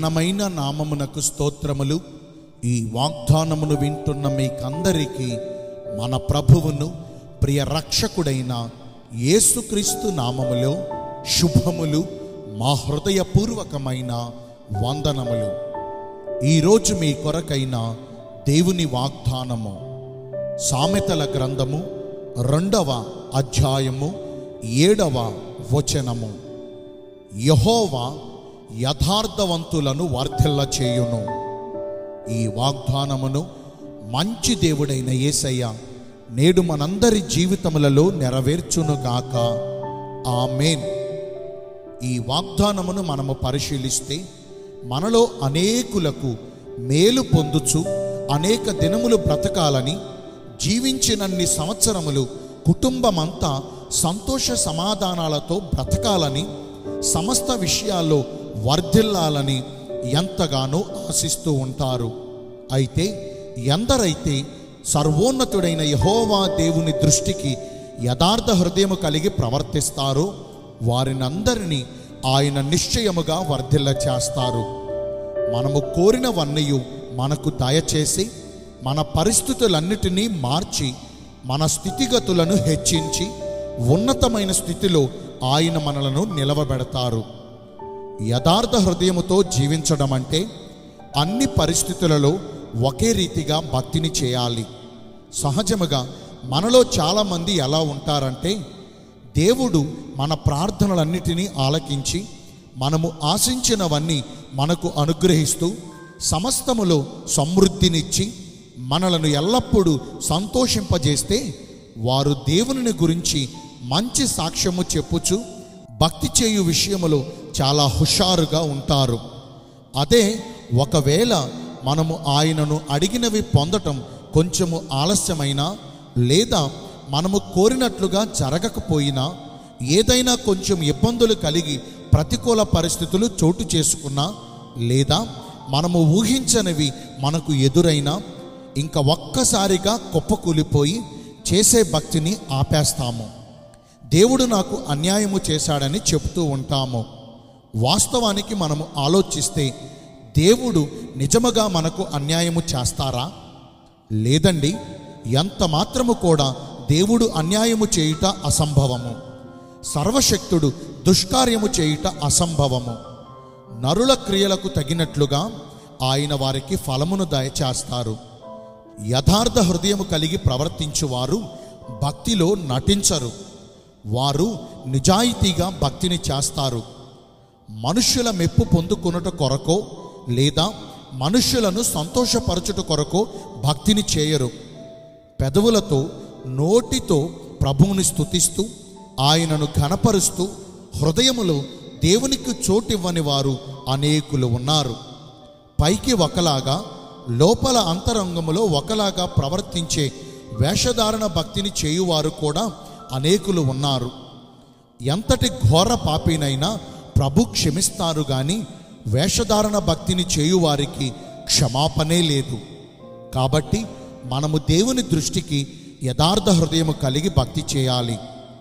ఘనమైన నామమునకు స్తోత్రములు ఈ వాగ్దానమును వింటున్న మీకందరికీ మన ప్రభువును ప్రియ రక్షకుడైన యేసుక్రీస్తు నామములో శుభములు మా హృదయపూర్వకమైన వందనములు ఈరోజు మీ కొరకైన దేవుని వాగ్దానము సామెతల గ్రంథము రెండవ అధ్యాయము ఏడవ వచనము యహోవా యథార్థవంతులను వర్ధిల్ల చేయును ఈ వాగ్దానమును మంచి దేవుడైన యేసయ్య నేడు మనందరి జీవితములలో నెరవేర్చునుగాక ఆమేన్ ఈ వాగ్దానమును మనము పరిశీలిస్తే మనలో అనేకులకు మేలు పొందుచు అనేక దినములు బ్రతకాలని జీవించినన్ని సంవత్సరములు కుటుంబమంతా సంతోష సమాధానాలతో బ్రతకాలని సమస్త విషయాల్లో వర్ధిల్లాలని ఎంతగానో ఆశిస్తూ ఉంటారు అయితే ఎందరైతే సర్వోన్నతుడైన యహోవా దేవుని దృష్టికి యథార్థ హృదయము కలిగి ప్రవర్తిస్తారో వారినందరినీ ఆయన నిశ్చయముగా వర్ధిల్ల చేస్తారు మనము కోరినవన్నయు మనకు దయచేసి మన పరిస్థితులన్నిటినీ మార్చి మన స్థితిగతులను హెచ్చించి ఉన్నతమైన స్థితిలో ఆయన మనలను నిలవబెడతారు యథార్థ హృదయముతో జీవించడం అంటే అన్ని పరిస్థితులలో ఒకే రీతిగా భక్తిని చేయాలి సహజముగా మనలో చాలామంది ఎలా ఉంటారంటే దేవుడు మన ప్రార్థనలన్నిటినీ ఆలకించి మనము ఆశించినవన్నీ మనకు అనుగ్రహిస్తూ సమస్తములో సమృద్ధినిచ్చి మనలను ఎల్లప్పుడూ సంతోషింపజేస్తే వారు దేవుని గురించి మంచి సాక్ష్యము చెప్పుచు భక్తి చేయు విషయములో చాలా హుషారుగా ఉంటారు అదే ఒకవేళ మనము ఆయనను అడిగినవి పొందటం కొంచెము ఆలస్యమైనా లేదా మనము కోరినట్లుగా జరగకపోయినా ఏదైనా కొంచెం ఇబ్బందులు కలిగి ప్రతికూల పరిస్థితులు చోటు చేసుకున్నా లేదా మనము ఊహించనివి మనకు ఎదురైనా ఇంకా ఒక్కసారిగా కుప్పకూలిపోయి చేసే భక్తిని ఆపేస్తాము దేవుడు నాకు అన్యాయము చేశాడని చెబుతూ ఉంటాము వాస్తవానికి మనము ఆలోచిస్తే దేవుడు నిజముగా మనకు అన్యాయము చేస్తారా లేదండి ఎంత మాత్రము కూడా దేవుడు అన్యాయము చేయుట అసంభవము సర్వశక్తుడు దుష్కార్యము చేయుట అసంభవము నరుల క్రియలకు తగినట్లుగా ఆయన వారికి ఫలమును దయచేస్తారు యథార్థ హృదయము కలిగి ప్రవర్తించువారు భక్తిలో నటించరు వారు నిజాయితీగా భక్తిని చేస్తారు మనుష్యుల మెప్పు పొందుకొనుట కొరకో లేదా మనుష్యులను సంతోషపరచుట కొరకో భక్తిని చేయరు పెదవులతో నోటితో ప్రభువుని స్తుతిస్తూ ఆయనను ఘనపరుస్తూ హృదయములో దేవునికి చోటివ్వని వారు అనేకులు ఉన్నారు పైకి ఒకలాగా లోపల అంతరంగములో ఒకలాగా ప్రవర్తించే వేషధారణ భక్తిని చేయువారు కూడా అనేకులు ఉన్నారు ఎంతటి ఘోర పాపినైనా ప్రభు క్షమిస్తారు గాని వేషధారణ భక్తిని చేయువారికి క్షమాపణే లేదు కాబట్టి మనము దేవుని దృష్టికి యథార్థ హృదయము కలిగి భక్తి చేయాలి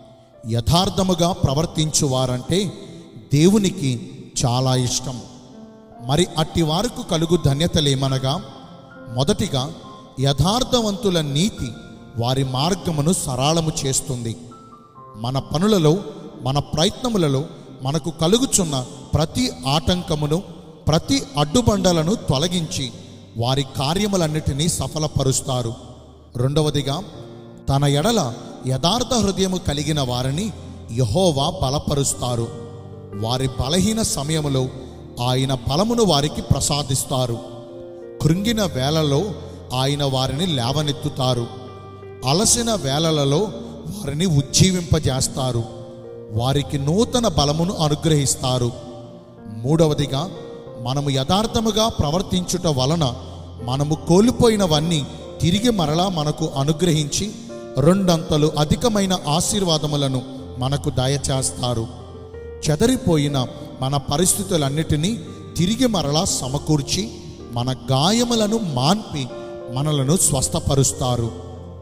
యథార్థముగా ప్రవర్తించువారంటే దేవునికి చాలా ఇష్టం మరి అట్టి వారికి కలుగు ధన్యతలేమనగా మొదటిగా యథార్థవంతుల నీతి వారి మార్గమును సరళము చేస్తుంది మన పనులలో మన ప్రయత్నములలో మనకు కలుగుచున్న ప్రతి ఆటంకమును ప్రతి అడ్డుబండలను తొలగించి వారి కార్యములన్నిటినీ సఫలపరుస్తారు రెండవదిగా తన ఎడల యథార్థ హృదయము కలిగిన వారిని యహోవా బలపరుస్తారు వారి బలహీన సమయములో ఆయన బలమును వారికి ప్రసాదిస్తారు కృంగిన వేళలో ఆయన వారిని లేవనెత్తుతారు అలసిన వేళలలో వారిని ఉజ్జీవింపజేస్తారు వారికి నూతన బలమును అనుగ్రహిస్తారు మూడవదిగా మనము యథార్థముగా ప్రవర్తించుట వలన మనము కోల్పోయినవన్నీ తిరిగి మరలా మనకు అనుగ్రహించి రెండంతలు అధికమైన ఆశీర్వాదములను మనకు దయచేస్తారు చెదరిపోయిన మన పరిస్థితులన్నిటినీ తిరిగి మరలా సమకూర్చి మన గాయములను మాన్పి మనలను స్వస్థపరుస్తారు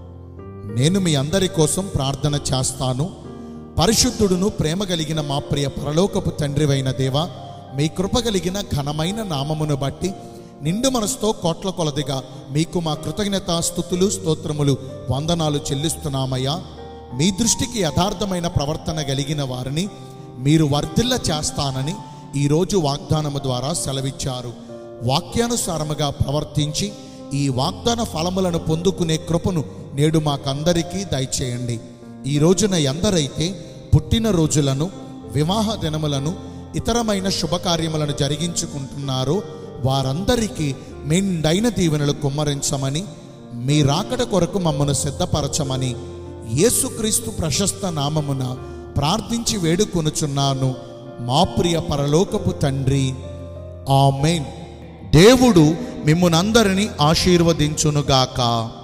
నేను మీ అందరి కోసం ప్రార్థన చేస్తాను పరిశుద్ధుడును ప్రేమ కలిగిన మా ప్రియ పరలోకపు తండ్రివైన దేవా మీ కృప కలిగిన ఘనమైన నామమును బట్టి నిండు మనసుతో కోట్ల కొలదిగా మీకు మా కృతజ్ఞత స్థుతులు స్తోత్రములు వందనాలు చెల్లిస్తున్నామయ్యా మీ దృష్టికి యథార్థమైన ప్రవర్తన కలిగిన వారిని మీరు వర్ధిల్ల చేస్తానని ఈరోజు వాగ్దానము ద్వారా సెలవిచ్చారు వాక్యానుసారముగా ప్రవర్తించి ఈ వాగ్దాన ఫలములను పొందుకునే కృపను నేడు మాకందరికీ దయచేయండి ఈ రోజున ఎందరైతే పుట్టిన రోజులను వివాహ దినములను ఇతరమైన శుభకార్యములను జరిగించుకుంటున్నారో వారందరికీ మెండైన దీవెనలు కుమ్మరించమని మీ రాకడ కొరకు మమ్మను సిద్ధపరచమని యేసుక్రీస్తు ప్రశస్త నామమున ప్రార్థించి వేడుకొనుచున్నాను మా ప్రియ పరలోకపు తండ్రి ఆమెన్ దేవుడు మిమ్మునందరినీ ఆశీర్వదించునుగాక